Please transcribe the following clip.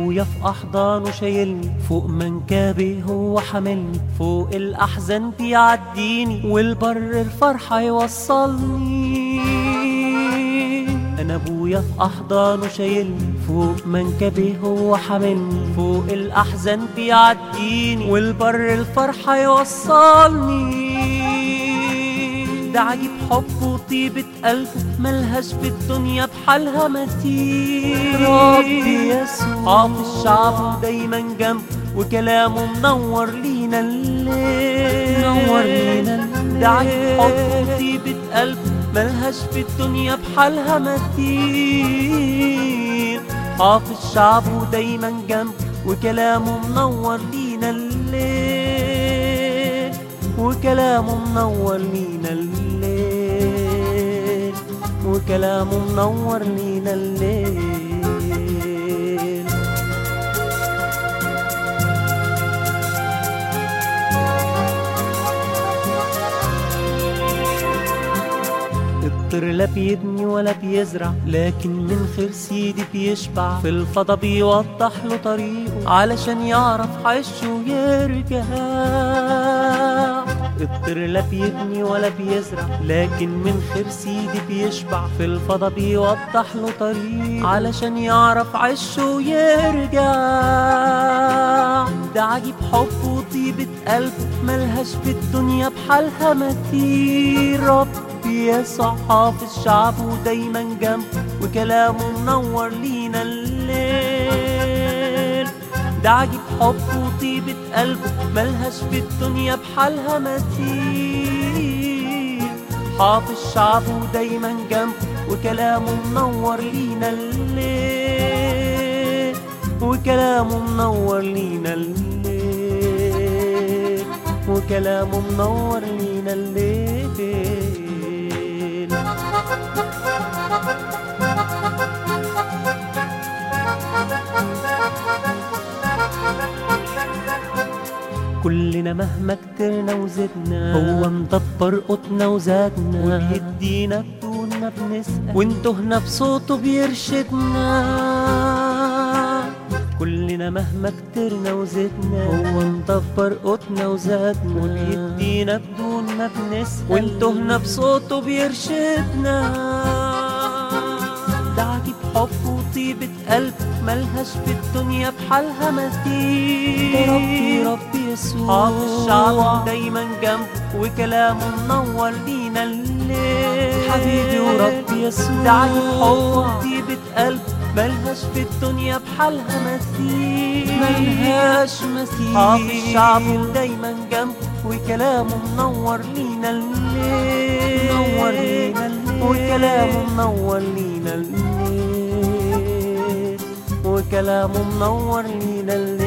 ابويا في احضانه شايلني فوق منكبي هو حاملني فوق الاحزان بيعديني والبر الفرحه يوصلني انا ابويا في احضانه شايلني فوق منكبي هو حاملني فوق الاحزان بيعديني والبر الفرحه يوصلني ده عجيب حب وطيبة قلب ملهاش في الدنيا بحالها مثيل ربي يسوع حافظ شعبه دايما جنب وكلامه منور لينا الليل منور لينا الليل ده عجيب حب وطيبة قلب ملهاش في الدنيا بحالها مثيل حافظ شعبه دايما جنب وكلامه منور لينا الليل وكلامه منور لينا الليل وكلامه منور لينا الليل الطير لا بيبني ولا بيزرع لكن من خير سيدي بيشبع في الفضا بيوضح له طريقه علشان يعرف عشه ويرجع الطير لا بيبني ولا بيزرع لكن من خير سيدي بيشبع في الفضا بيوضح له طريقه علشان يعرف عشه ويرجع ده عجيب حب وطيبة قلب ملهاش في الدنيا بحالها مثيل ربي يسوع حافظ شعبه دايما جنب وكلامه منور لينا الليل ده عجيب حب وطيبة قلبه ملهاش في الدنيا بحالها مثيل حافظ شعبه دايما جنب وكلامه منور لينا الليل وكلامه منور لينا الليل وكلامه منور لينا الليل كلنا مهما كترنا وزدنا هو مدبر قوتنا وزادنا وبيدينا بدون ما بنسأل وانتهنا بصوته بيرشدنا كلنا مهما كترنا وزدنا هو مدبر قوتنا وزادنا وبيدينا بدون ما بنسأل وانتهنا بصوته بيرشدنا ده عجيب حب وطيبة قلب ملهاش في الدنيا بحالها مثيل ربي ربي يسوع حافظ شعبه دايما جنب وكلامه منور لينا الليل حبيبي وربي يسوع ده عجيب حب وطيبة قلب ملهاش في الدنيا بحالها مثيل ملهاش مثيل حافظ شعبه دايما جنب وكلامه منور لينا الليل منور لينا الليل وكلامه منور لينا الليل وكلامه منور لينا الليل